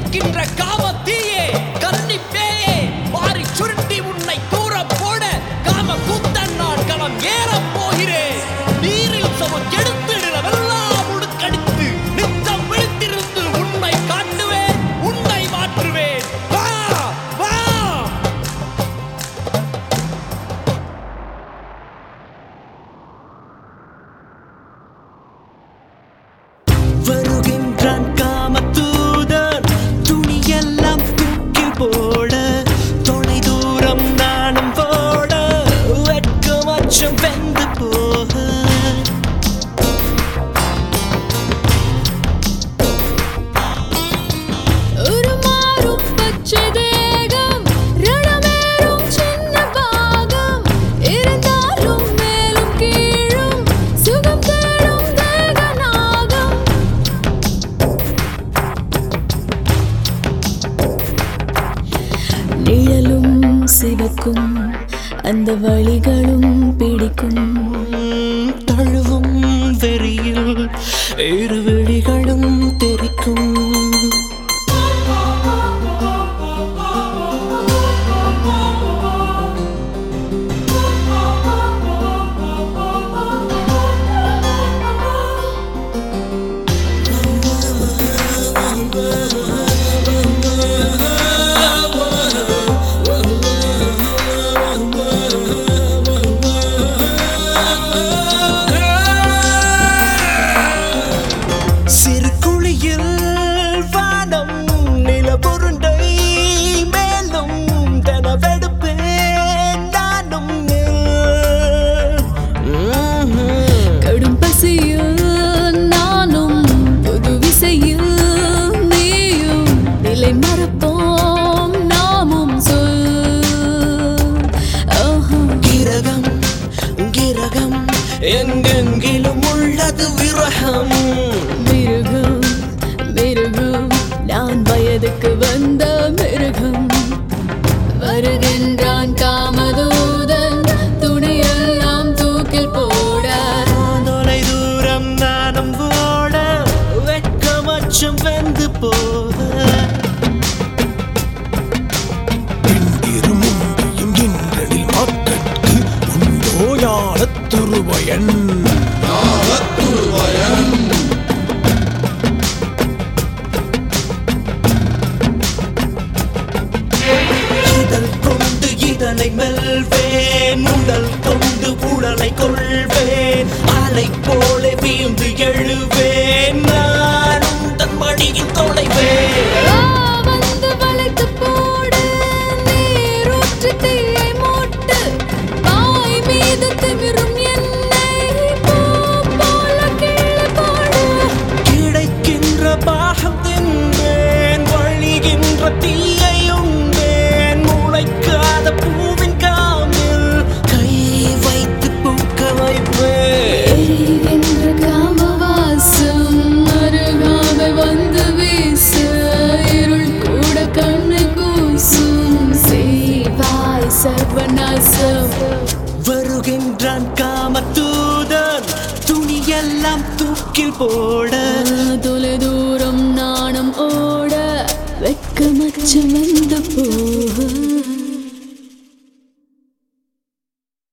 எரிக்கின்ற காமத்தீயே கன்னி பேயே வாரி சுருட்டி உன்னை தூர போட காம கூத்தன் நான் களம் ஏறப் போகிறேன் நீரில் சமம் எடுத்திடவெல்லாம் உடுக்கடித்து நித்தம் விழித்திருந்து உன்னை காட்டுவேன் உன்னை மாற்றுவேன் வா வா வருகின்றான் காமத்தூதன் துணியெல்லாம் தூக்கி போட தொலை தூரம் நானும் போட வெட்கம் அச்சம் வெந்து போக உருமாறும் பச்சை தேகம், ரணமேறும் சின்ன பாகம். இருந்தாலும் மேலும் கீழும் சுகம் தேடும் தேகநாகம். நிழலும் சிவக்கும் அந்த வழிகளும் பிடிக்கும் உம், தழுவும் வெறியில் இரு விழிகளும் தெரிக்கும் சிறு குழியில் வானம் நிலபுருண்டை மேலும் கனவெடுப்பேன் நானும் உம். கடும் பசியில் நானும் புது விசையில் நீயும் நிலை மறப்போம் நாமும் சொல் ஆஹா. கிரகம் கிரகம் எங்கெங்கிலும் உள்ளது விரகம் மிருகம் மிருகம் நான் வயதுக்கு வந்த மிருகம் வருகின்றான் காமதூதன் துணியெல்லாம் தூக்கில் போட தொலை தூரம் நானும் ஓட வெட்கமச்சம் வெந்து போக இருமுண்டியும் இன்றனில் மக்கட்கு உண்டோயாளத் துருவயன் இதழ் கொண்டு இதனை மெல்வேன் உடல் கொண்டு உடலை கொள்வேன் அலை போல வீழ்ந்து எழுவேன் நானும் தன் மடியில் தொலைவேன் ஆ, வந்து வளைத்து போடு நீரூற்று தீயை மூட்டு வாய் மீது திமிரும் என்னை பூ போல கீழே போடு கிடைக்கின்ற பாகம் தின்றேன் வழிகின்ற தீயை உண்டேன் முளைக்காத பூவின் காமில் கை வைத்து பூக்க வைப்பேன் எரிகின்ற காமவாசம் அருகாமை வந்து வீச இருள் கூட கண்ணு கூசும் செய்வாய் சர்வநாசம் வருகின்றான் காமத்தூதன் துணியெல்லாம் தூக்கில் போட தொலை தூரம் நாணம் ஓட வெட்கமச்சம் வந்து போக